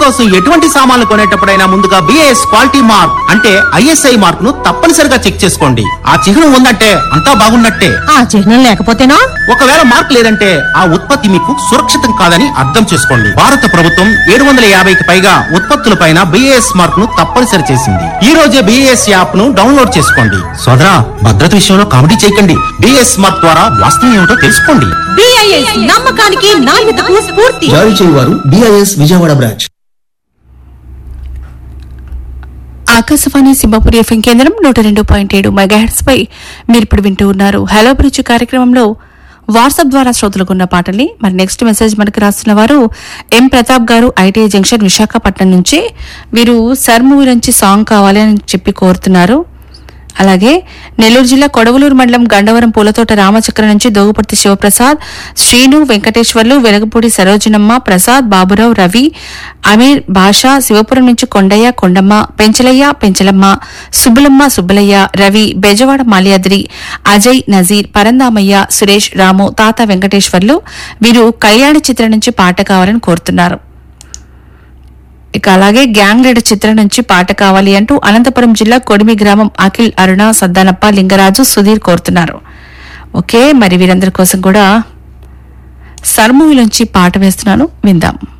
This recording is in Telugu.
కోసం ఎటువంటి సామాన్లు కొనేటప్పుడైనా ముందుగా బిఏఎస్ క్వాలిటీ మార్క్ అంటే ఐఎస్ఐ మార్క్ ను తప్పనిసరిగా చెక్ చేసుకోండి ఆ చిహ్నం ఉందంటే అంతా బాగున్నట్టే ఆ చిహ్నం లేకపోతేనో ఒకవేళ మార్క్ లేదంటే ఆ ఉత్పత్తి మీకు సురక్షితం కాదని అర్థం చేసుకోండి భారత ప్రభుత్వం ఏడు వందల యాభైకి పైగా ఉత్పత్తులపైన బిఏఎస్ మార్క్ ను తప్పనిసరి చేసింది ఈ రోజే బిఏఎస్ యాప్ ను డౌన్లోడ్ చేసుకోండి సోదరా భద్రత విషయంలో కామెడీ చేయకండి బిఏఎస్ మార్క్ ద్వారా వాస్తవం ఏమిటో తెలుసుకోండి బిఐఎస్ నమ్మకానికి నాణ్యతకు స్ఫూర్తి జారీ చేయువారు BIS Vijayawada branch Akashvani Simhapuri FM కేంద్రం నూట రెండు పాయింట్ ఏడు మెగాహెట్స్ పై మీరు ఇప్పుడు వింటూ ఉన్నారు హలో బ్రిడ్జ్ కార్యక్రమంలో వాట్సాప్ ద్వారా శ్రోతలకున్న పాటల్ని మరి నెక్స్ట్ మెసేజ్ మనకు రాస్తున్న వారు ఎం ప్రతాప్ గారు ఐటీఐ జంక్షన్ విశాఖపట్నం నుంచి వీరు సర్ మూవీ నుంచి సాంగ్ కావాలి అని చెప్పి కోరుతున్నారు అలాగే నెల్లూరు జిల్లా కొడవలూరు మండలం గండవరం పూలతోట రామచక్ర నుంచి దోగుపర్తి శివప్రసాద్ శ్రీను వెంకటేశ్వర్లు వెలగపూడి సరోజనమ్మ ప్రసాద్ బాబురావు రవి అమీర్ భాష శివపురం నుంచి కొండయ్య కొండమ్మ పెంచలయ్య పెంచలమ్మ సుబ్బులమ్మ సుబ్బలయ్య రవి బెజవాడ మాల్యాద్రి అజయ్ నజీర్ పరందామయ్య సురేష్ రాము తాత వెంకటేశ్వర్లు వీరు కళ్యాణి చిత్రం నుంచి పాట కావాలని కోరుతున్నారు ఇక అలాగే గ్యాంగ్ లీడర్ చిత్రం నుంచి పాట కావాలి అంటూ అనంతపురం జిల్లా కొడిమి గ్రామం అఖిల్ అరుణ సద్దానప్ప లింగరాజు సుధీర్ కోరుతున్నారు ఓకే మరి వీరందరి కోసం కూడా సర్మూవి నుంచి పాట వేస్తున్నాను విందాం